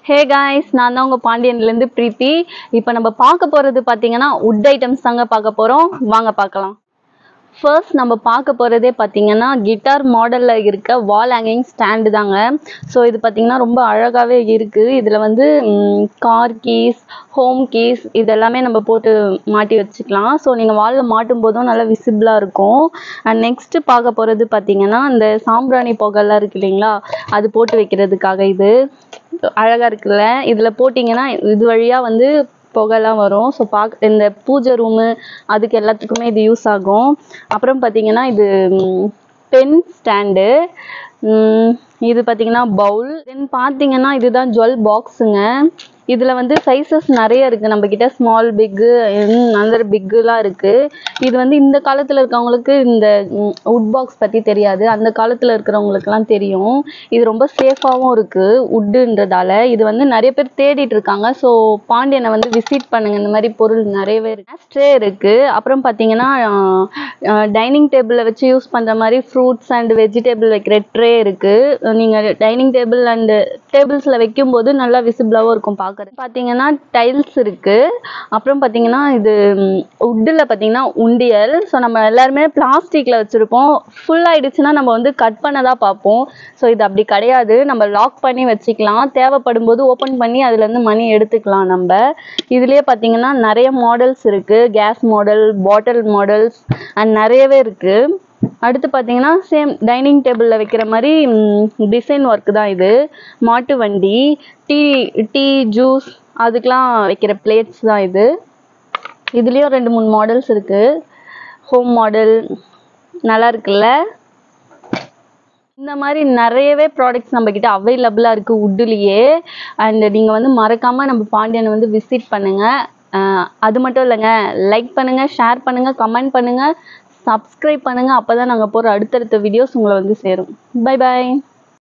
hey guys நான் தான் உங்கள் பாண்டியன்லேருந்து பிரீத்தி இப்போ நம்ம பார்க்க போகிறது பார்த்தீங்கன்னா உட் ஐட்டம்ஸ் தாங்க பார்க்க போகிறோம் வாங்க பார்க்கலாம் ஃபர்ஸ்ட் நம்ம பார்க்க போகிறதே பார்த்தீங்கன்னா கிட்டார் மாடலில் இருக்க வால் ஹேங்கிங் ஸ்டாண்டு தாங்க ஸோ இது பார்த்தீங்கன்னா ரொம்ப அழகாகவே இருக்குது இதில் வந்து கார் கீஸ் ஹோம் கீஸ் இதெல்லாமே நம்ம போட்டு மாட்டி வச்சுக்கலாம் ஸோ நீங்கள் வாலில் மாட்டும் போதும் நல்லா விசிபிளாக இருக்கும் அண்ட் நெக்ஸ்ட்டு பார்க்க போகிறது பார்த்தீங்கன்னா இந்த சாம்பிராணி புகைலாம் இருக்கு இல்லைங்களா அது போட்டு வைக்கிறதுக்காக இது அழகாக இருக்குல்ல இதில் போட்டிங்கன்னா இது வழியாக வந்து புகைலாம் வரும் ஸோ பார்க்க இந்த பூஜை ரூமு அதுக்கு எல்லாத்துக்குமே இது யூஸ் ஆகும் அப்புறம் பார்த்தீங்கன்னா இது பென் ஸ்டாண்டு இது பார்த்தீங்கன்னா பவுல் தென் பார்த்தீங்கன்னா இதுதான் ஜுவல் பாக்ஸுங்க இதில் வந்து சைஸஸ் நிறைய இருக்குது நம்மக்கிட்ட ஸ்மால் பிக்கு அந்த பிக்குலாம் இருக்குது இது வந்து இந்த காலத்தில் இருக்கவங்களுக்கு இந்த உட் பாக்ஸ் பற்றி தெரியாது அந்த காலத்தில் இருக்கிறவங்களுக்குலாம் தெரியும் இது ரொம்ப சேஃபாகவும் இருக்குது உட்டுன்றதால இது வந்து நிறைய பேர் தேடிட்டு இருக்காங்க ஸோ பாண்டியனை வந்து விசிட் பண்ணுங்க இந்த மாதிரி பொருள் நிறையவே இருக்கு ஸ்ட்ரே இருக்குது அப்புறம் பார்த்தீங்கன்னா டைனிங் டேபிளில் வச்சு யூஸ் பண்ணுற மாதிரி ஃப்ரூட்ஸ் அண்ட் வெஜிடபிள் வைக்கிற ட்ரே இருக்குது நீங்கள் டைனிங் டேபிள் அண்டு டேபிள்ஸில் வைக்கும்போது நல்லா விசிபிளாகவும் இருக்கும் பார்க்குறது பார்த்தீங்கன்னா டைல்ஸ் இருக்குது அப்புறம் பார்த்தீங்கன்னா இது உட்டில் பார்த்தீங்கன்னா உண்டியல் ஸோ நம்ம எல்லாருமே பிளாஸ்டிக்கில் வச்சுருப்போம் ஃபுல் ஆயிடுச்சுன்னா நம்ம வந்து கட் பண்ண தான் பார்ப்போம் ஸோ இது அப்படி கிடையாது நம்ம லாக் பண்ணி வச்சுக்கலாம் தேவைப்படும் போது ஓப்பன் பண்ணி அதுலேருந்து மணி எடுத்துக்கலாம் நம்ம இதுலேயே பார்த்தீங்கன்னா நிறைய மாடல்ஸ் இருக்குது case model bottle models and நிறையவே இருக்குது அடுத்து பார்த்தீங்கன்னா சேம் டைனிங் டேபிளில் வைக்கிற மாதிரி டிசைன் ஒர்க் தான் இது மாட்டு வண்டி டீ டீ ஜூஸ் அதுக்கெலாம் வைக்கிற பிளேட்ஸ் தான் இது இதுலேயும் ரெண்டு மூணு மாடல்ஸ் இருக்குது ஹோம் மாடல் நல்லா இருக்குல்ல இந்த மாதிரி நிறையவே ப்ராடக்ட்ஸ் நம்மக்கிட்ட அவைலபிளாக இருக்குது உட்டுலேயே அண்ட் நீங்கள் வந்து மறக்காமல் நம்ம பாண்டியனை வந்து விசிட் பண்ணுங்கள் அது மட்டும் இல்லைங்க லைக் பண்ணுங்கள் ஷேர் பண்ணுங்கள் கமெண்ட் பண்ணுங்கள் சப்ஸ்கிரைப் பண்ணுங்கள் அப்போ தான் நாங்கள் போகிற அடுத்தடுத்த வீடியோஸ் உங்களை வந்து சேரும் பை பாய்